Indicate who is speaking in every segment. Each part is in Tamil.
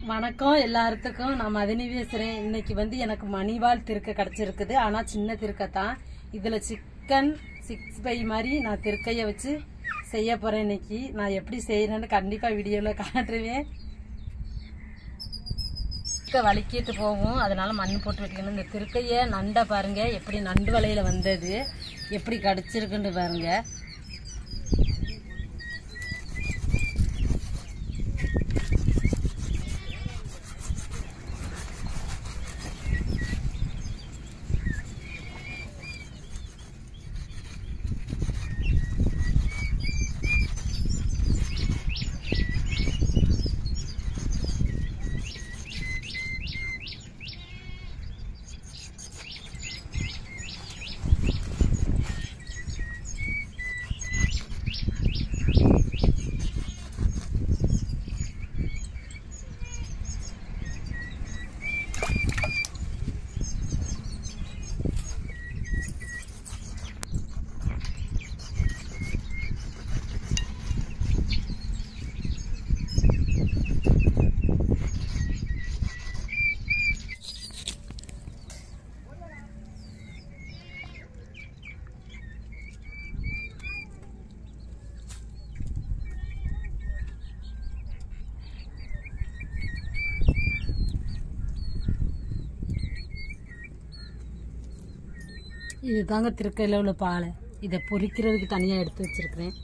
Speaker 1: வணக்கம் எல்லாத்துக்கும் நான் மதினி பேசுறேன் இன்னைக்கு வந்து எனக்கு மணிவால் திருக்க கிடைச்சிருக்குது ஆனா சின்ன திருக்க தான் இதுல சிக்கன் சிக்ஸ் பை மாதிரி நான் திருக்கைய வச்சு செய்ய போறேன் இன்னைக்கு நான் எப்படி செய்யறேன்னு கண்டிப்பா வீடியோல காட்டுவேன் திருக்க வலிக்கிட்டு போகும் அதனால மண் போட்டு வைக்கணும் இந்த திருக்கைய நண்டை பாருங்க எப்படி நண்டு வலையில வந்தது எப்படி கடிச்சிருக்குன்னு பாருங்க இது தாங்க திருக்கையில் உள்ள பாலை இதை பொரிக்கிறதுக்கு தனியாக எடுத்து வச்சிருக்கிறேன்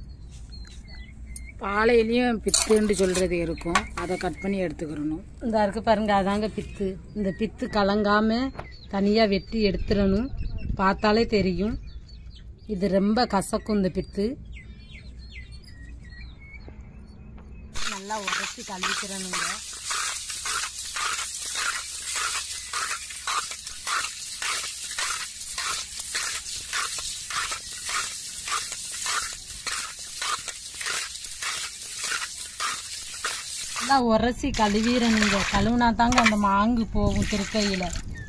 Speaker 2: பாலையிலையும் பித்துன்னு சொல்றது இருக்கும் அதை கட் பண்ணி எடுத்துக்கிறணும்
Speaker 1: இந்த இருக்கு பாருங்க அதாங்க பித்து இந்த பித்து கலங்காம தனியாக வெட்டி எடுத்துடணும் பார்த்தாலே தெரியும் இது ரொம்ப கசக்கும் இந்த பித்து நல்லா உரைச்சி கழுவிக்கிறணுங்க நல்லா உரசி கழுவிடணுங்க கழுவுனா தாங்க அந்த மாங்கு போகும் திருக்கையில்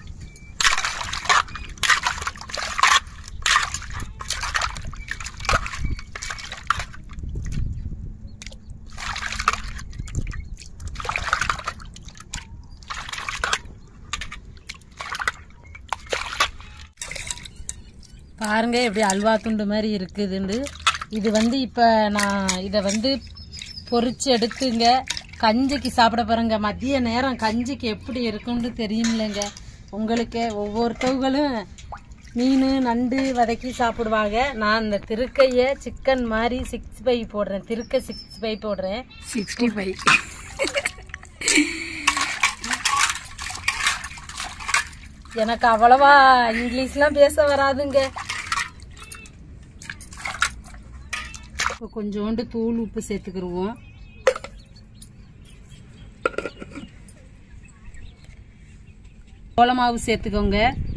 Speaker 1: பாருங்க எப்படி அல்வா துண்டு மாதிரி இருக்குதுண்டு இது வந்து இப்போ நான் இதை வந்து பொரிச்சு எடுத்துங்க கஞ்சிக்கு சாப்பிட பாருங்க மதிய நேரம் கஞ்சிக்கு எப்படி இருக்கும்னு தெரியுமில்லைங்க உங்களுக்கு ஒவ்வொருத்தவங்களும் மீன் நண்டு வதக்கி சாப்பிடுவாங்க நான் இந்த திருக்கையை சிக்கன் மாதிரி சிக்ஸ் பை போடுறேன் திருக்கை சிக்ஸ் பை போடுறேன்
Speaker 2: சிக்ஸ்டி ஃபைவ்
Speaker 1: எனக்கு அவ்வளவா இங்கிலீஷ்லாம் பேச வராதுங்க இப்போ கொஞ்சோண்டு தூள் உப்பு சேர்த்துக்கிருவோம் கோலமாவு சேர்த்துக்கோங்க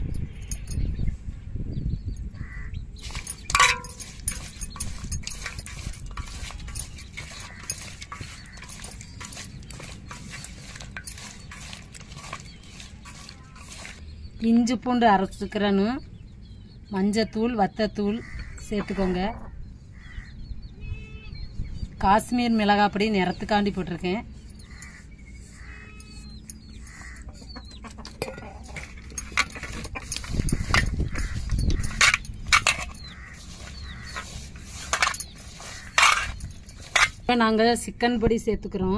Speaker 1: இஞ்சி பூண்டு அரைச்சிக்கிறேன்னு மஞ்சத்தூள் வத்தத்தூள் சேர்த்துக்கோங்க காஷ்மீர் மிளகாய் பொடி நிறத்துக்காண்டி போட்டிருக்கேன் இப்போ நாங்கள் சிக்கன் பொடி சேர்த்துக்கிறோம்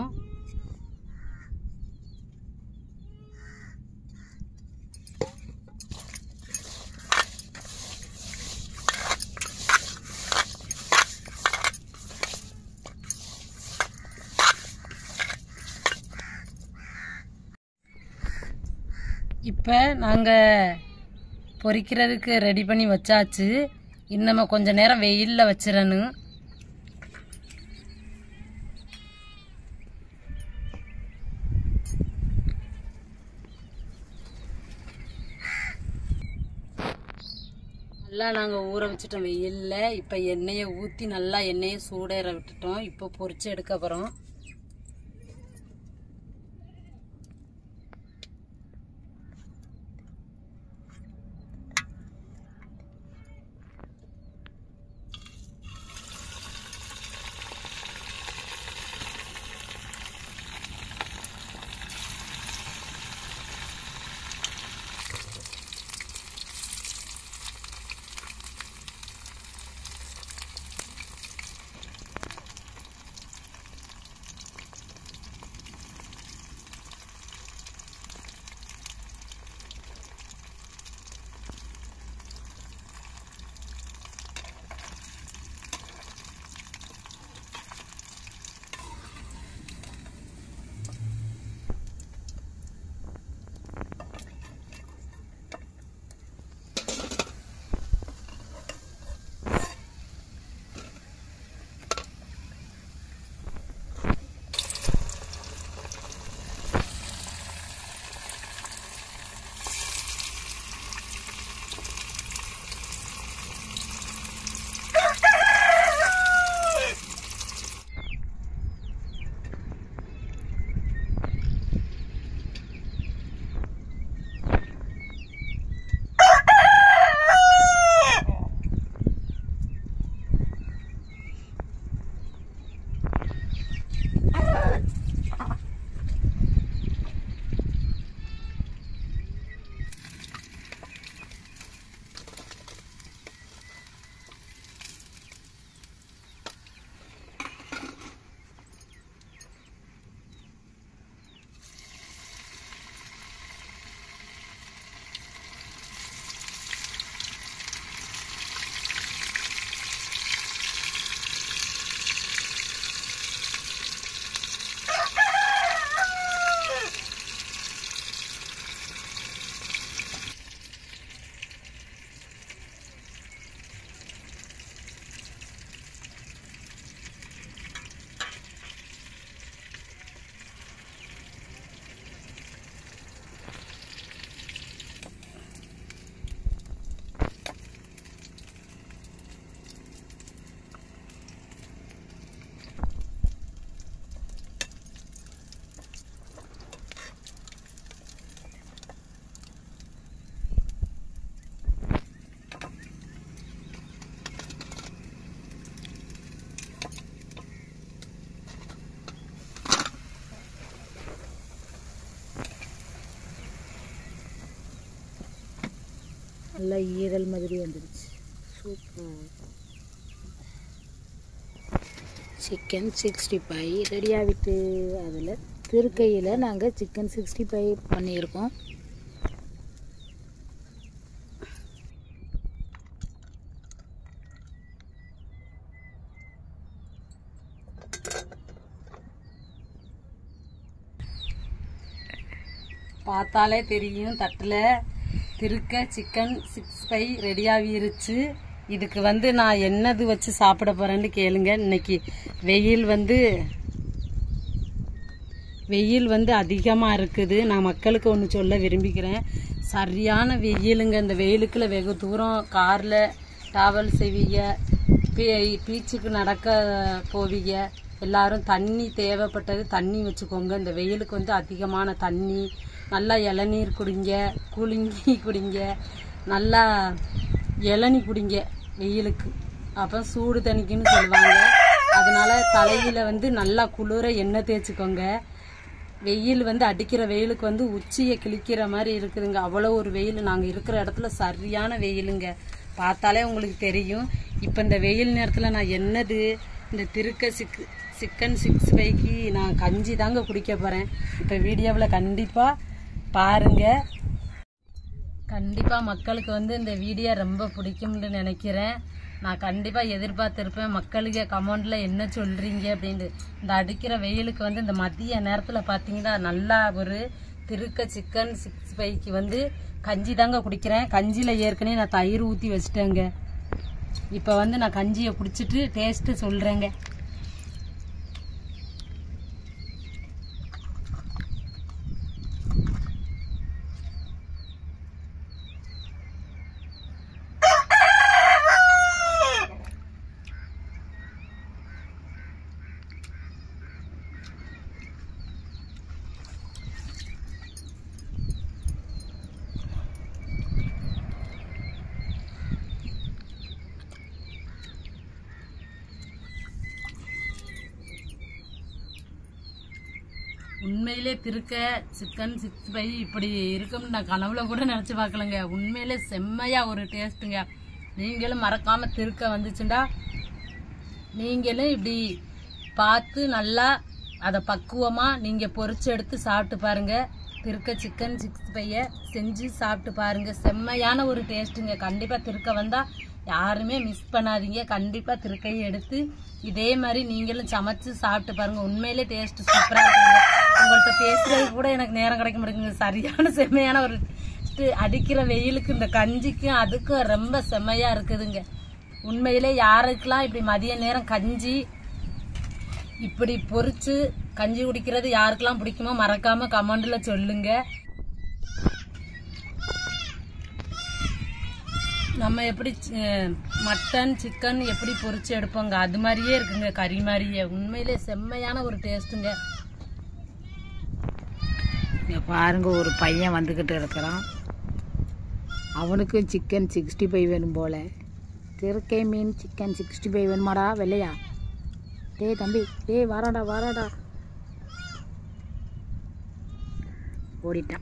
Speaker 1: இப்போ நாங்கள் பொரிக்கிறதுக்கு ரெடி பண்ணி வச்சாச்சு இன்னும் கொஞ்ச நேரம் வெயிலில் வச்சிடணும் நல்லா நாங்கள் ஊற வச்சுட்டோம் வெயிலில் இப்போ எண்ணெயை ஊற்றி நல்லா எண்ணெயை சூடேற விட்டுட்டோம் இப்போ பொரிச்சு எடுக்க போகிறோம்
Speaker 2: நல்லா ஈரல் மாதிரி வந்துருச்சு super chicken sixty five ready ஆகிட்டு அதில் திருக்கையில் நாங்கள் சிக்கன் சிக்ஸ்டி ஃபைவ் பண்ணியிருக்கோம்
Speaker 1: பார்த்தாலே தெரியும் தட்டில் திருக்க சிக்கன் சிக்ஸ் ஃபைவ் ரெடி ஆகிருச்சு இதுக்கு வந்து நான் என்னது வச்சு சாப்பிட போறேன்னு கேளுங்க இன்னைக்கு வெயில் வந்து வெயில் வந்து அதிகமாக இருக்குது நான் மக்களுக்கு ஒன்று சொல்ல விரும்பிக்கிறேன் சரியான வெயிலுங்க இந்த வெயிலுக்குள்ள வெகு தூரம் காரில் ட்ராவல் செய்வீங்க பீ- பீச்சுக்கு நடக்க போவீங்க எல்லாரும் தண்ணி தேவைப்பட்டது தண்ணி வச்சுக்கோங்க இந்த வெயிலுக்கு வந்து அதிகமான தண்ணி நல்லா இளநீர் குடிங்க கூலிங்கி குடிங்க நல்லா இளநி குடிங்க வெயிலுக்கு அப்போ சூடு தணிக்குன்னு சொல்லுவாங்க அதனால தலையில வந்து நல்லா குளிர எண்ணெய் தேய்ச்சிக்கோங்க வெயில் வந்து அடிக்கிற வெயிலுக்கு வந்து உச்சியை கிழிக்கிற மாதிரி இருக்குதுங்க அவ்வளோ ஒரு வெயில் நாங்கள் இருக்கிற இடத்துல சரியான வெயிலுங்க பார்த்தாலே உங்களுக்கு தெரியும் இப்போ இந்த வெயில் நேரத்தில் நான் என்னது இந்த திருக்க சிக்கு சிக்கன் சிக்ஸ் ஃபைவ்க்கு நான் கஞ்சி தாங்க குடிக்க போகிறேன் இப்போ வீடியோவில் கண்டிப்பாக பாருங்கள் கண்டிப்பாக மக்களுக்கு வந்து இந்த வீடியோ ரொம்ப பிடிக்கும்னு நினைக்கிறேன் நான் கண்டிப்பாக எதிர்பார்த்துருப்பேன் மக்களுக்கு கமெண்டில் என்ன சொல்கிறீங்க அப்படின்ட்டு இந்த அடிக்கிற வெயிலுக்கு வந்து இந்த மதிய நேரத்தில் பார்த்தீங்கன்னா நல்லா ஒரு திருக்க சிக்கன் சிக்ஸ் ஃபைவ்க்கு வந்து கஞ்சி தாங்க குடிக்கிறேன் கஞ்சியில் ஏற்கனவே நான் தயிர் ஊற்றி வச்சுட்டேங்க இப்போ வந்து நான் கஞ்சியை குடிச்சிட்டு டேஸ்ட்டு சொல்கிறேங்க உண்மையிலே திருக்க சிக்கன் சிக்ஸ் ஃபைவ் இப்படி இருக்கும்னு நான் கனவுல கூட நினச்சி பார்க்கலங்க உண்மையிலே செம்மையா ஒரு டேஸ்ட்டுங்க நீங்களும் மறக்காம திருக்க வந்துச்சுண்டா நீங்களும் இப்படி பார்த்து நல்லா அதை பக்குவமாக நீங்கள் பொரிச்சு எடுத்து சாப்பிட்டு பாருங்க திருக்க சிக்கன் சிக்ஸ் ஃபைவை செஞ்சு சாப்பிட்டு பாருங்க செம்மையான ஒரு டேஸ்ட்டுங்க கண்டிப்பாக திருக்க வந்தால் யாருமே மிஸ் பண்ணாதீங்க கண்டிப்பாக திருக்கையை எடுத்து இதே மாதிரி நீங்களும் சமைச்சு சாப்பிட்டு பாருங்க உண்மையிலே டேஸ்ட் சூப்பராக இருக்குங்க உங்கள்கிட்ட பேசுறது கூட எனக்கு நேரம் கிடைக்க மாட்டேங்குது சரியான செம்மையான ஒரு taste. அடிக்கிற வெயிலுக்கு இந்த கஞ்சிக்கும் அதுக்கும் ரொம்ப செம்மையா இருக்குதுங்க உண்மையிலே யாருக்கெல்லாம் இப்படி மதிய நேரம் கஞ்சி இப்படி பொரிச்சு கஞ்சி குடிக்கிறது யாருக்கெல்லாம் பிடிக்குமோ மறக்காம கமெண்ட்ல சொல்லுங்க நம்ம எப்படி அஹ், மட்டன் சிக்கன் எப்படி பொரிச்சு எடுப்போங்க அது மாதிரியே இருக்குங்க கறி மாதிரியே உண்மையிலே செம்மையான ஒரு டேஸ்ட்டுங்க
Speaker 2: இங்கே பாருங்க ஒரு பையன் வந்துக்கிட்டு இருக்கிறான் அவனுக்கும் சிக்கன் சிக்ஸ்டி ஃபைவ் வேணும் போல திருக்கை மீன் சிக்கன் சிக்ஸ்டி ஃபைவ் வேணுமாடா வெள்ளையா டேய் தம்பி டேய் வாராடா வாராடா ஓடிட்டான்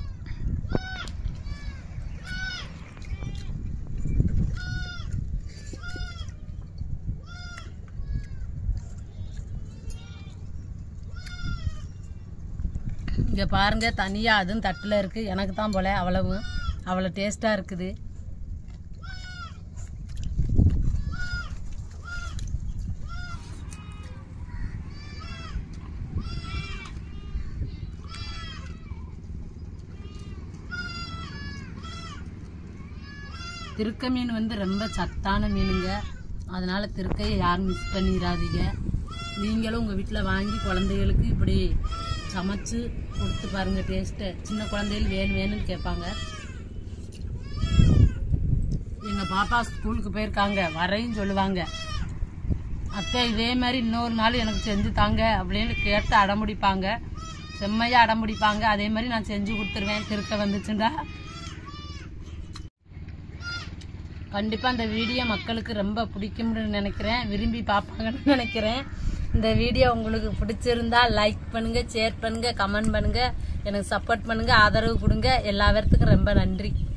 Speaker 1: இங்க பாருங்க தனியா அதுவும் தட்டுல இருக்கு எனக்கு தான் போல அவ்வளவு அவ்வளவு டேஸ்டா இருக்குது திருக்க மீன் வந்து ரொம்ப சத்தான மீனுங்க அதனால திருக்கையை யாரும் மிஸ் பண்ணிடாதீங்க நீங்களும் உங்கள் வீட்டில் வாங்கி குழந்தைகளுக்கு இப்படி சமைச்சு கொடுத்து பாருங்க டேஸ்ட்டு சின்ன குழந்தைகள் வேணும் வேணும்னு கேட்பாங்க எங்கள் பாப்பா ஸ்கூலுக்கு போயிருக்காங்க வரையும் சொல்லுவாங்க அத்தை இதே மாதிரி இன்னொரு நாள் எனக்கு செஞ்சு தாங்க அப்படின்னு கேட்டு அடம்பிடிப்பாங்க செம்மையாக அடம்பிடிப்பாங்க அதே மாதிரி நான் செஞ்சு கொடுத்துருவேன் திருக்க வந்துச்சுண்டா கண்டிப்பாக இந்த வீடியோ மக்களுக்கு ரொம்ப பிடிக்கும்னு நினைக்கிறேன் விரும்பி பார்ப்பாங்கன்னு நினைக்கிறேன் இந்த வீடியோ உங்களுக்கு பிடிச்சிருந்தா லைக் பண்ணுங்க ஷேர் பண்ணுங்க கமெண்ட் பண்ணுங்க எனக்கு சப்போர்ட் பண்ணுங்க ஆதரவு கொடுங்க எல்லா பேர்த்துக்கும் ரொம்ப நன்றி